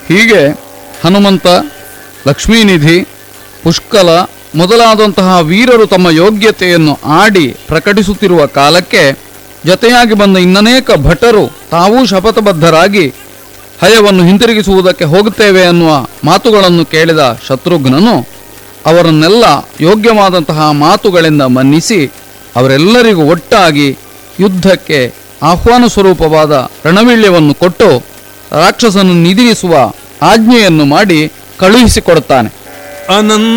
ಹೀಗೆ ಹನುಮಂತ ಲಕ್ಷ್ಮೀನಿಧಿ ಪುಷ್ಕಲ ಮೊದಲಾದಂತಹ ವೀರರು ತಮ್ಮ ಯೋಗ್ಯತೆಯನ್ನು ಆಡಿ ಪ್ರಕಟಿಸುತ್ತಿರುವ ಕಾಲಕ್ಕೆ ಜತೆಯಾಗಿ ಬಂದ ಇನ್ನನೇಕ ಭಟರು ತಾವೂ ಶಪಥಬದ್ಧರಾಗಿ ಹಯವನ್ನು ಹಿಂತಿರುಗಿಸುವುದಕ್ಕೆ ಹೋಗುತ್ತೇವೆ ಅನ್ನುವ ಮಾತುಗಳನ್ನು ಕೇಳಿದ ಶತ್ರುಘ್ನನು ಅವರನ್ನೆಲ್ಲ ಯೋಗ್ಯವಾದಂತಹ ಮಾತುಗಳಿಂದ ಮನ್ನಿಸಿ ಅವರೆಲ್ಲರಿಗೂ ಒಟ್ಟಾಗಿ ಯುದ್ಧಕ್ಕೆ ಆಹ್ವಾನ ಸ್ವರೂಪವಾದ ರಣವೀಳ್ಯವನ್ನು ಕೊಟ್ಟು ರಾಕ್ಷಸನ್ನು ನಿಧಿರಿಸುವ ಆಜ್ಞೆಯನ್ನು ಮಾಡಿ ಕಳುಹಿಸಿಕೊಡುತ್ತಾನೆ ಅನಂತ